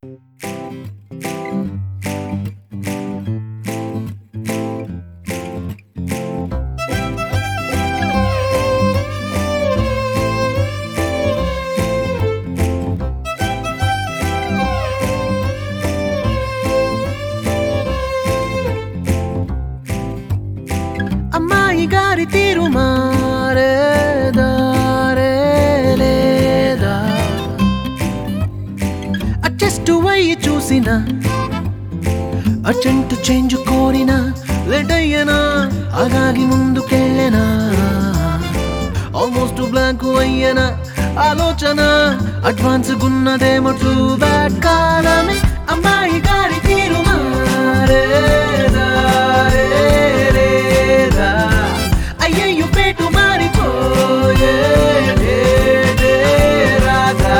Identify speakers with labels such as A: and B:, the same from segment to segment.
A: అమ్మాయి గారి తీరు మారేదా రే లేదా అడ్జస్ట్ అయ్యి చూసిన అర్జెంట్ చేంజ్ కోరినా లేట్ అయ్యనా అలాగి ముందుకెళ్ళనా ఆల్మోస్ట్ బ్లాంక్ అయ్యనా ఆలోచన అడ్వాన్స్ గున్నదేమో టూ బ్యాడ్ కాలమే అమ్మాయి గారి తీరు మారేదా రే లేదా అయ్యయ్యో పేటు మారిపోయే డే డే రాగా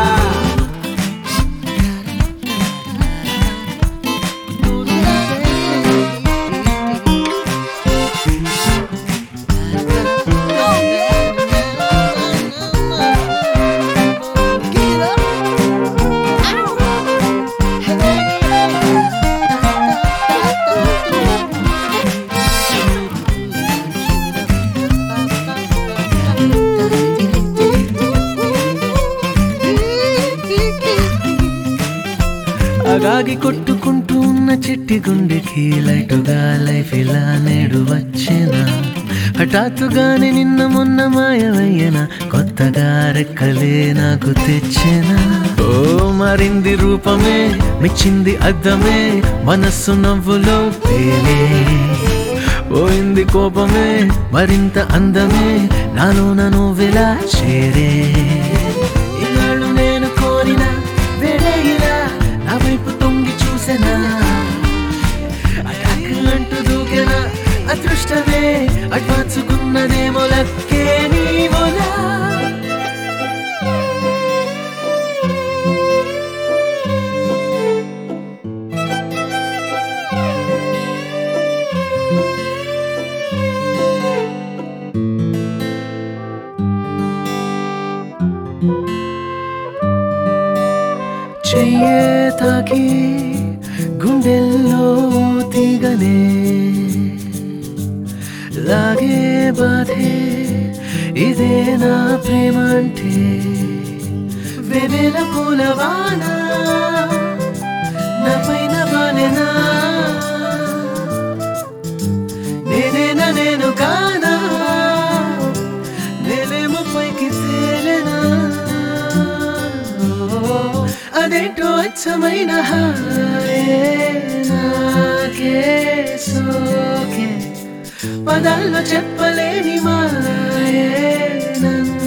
A: అగాగి కొట్టుకుంటూ ఉన్న చిట్టి గుండెకి లైటుగా లైఫ్ ఇలా నేడు వచ్చేనా హఠాత్తుగానే నిన్న మొన్న మాయమయ్యన కొత్తగా రెక్కలే నాకు తెచ్చేనా ఓ మారింది రూపమే మెచ్చింది అద్దమే మనస్సు నవ్వులో పేలే పోయింది కోపమే మరింత అందమే నాలో నన్ను విలా చేరే ఇన్నాళ్ళు నేను కోరిన వేరేలా నా వైపు తొంగి చూసెనా అటాక్ అంటూ దూకెనా అదృష్టమే అడ్వాన్సుకున్నదేమో లక్కే నీవోలా చెయ్యే తాకి గుండెల్లో తీగనే లాగే బాధే ఇదే నా ప్రేమ అంటే వెవెల పూలవాన నా పైన బాలెనా నేనేనా నేను కానా నేనేమో పైకి తేలెనా అదేంటో అచ్చమైన హాయే నాకే సోకే పదాల్లో చెప్పలేని మాయే నన్ను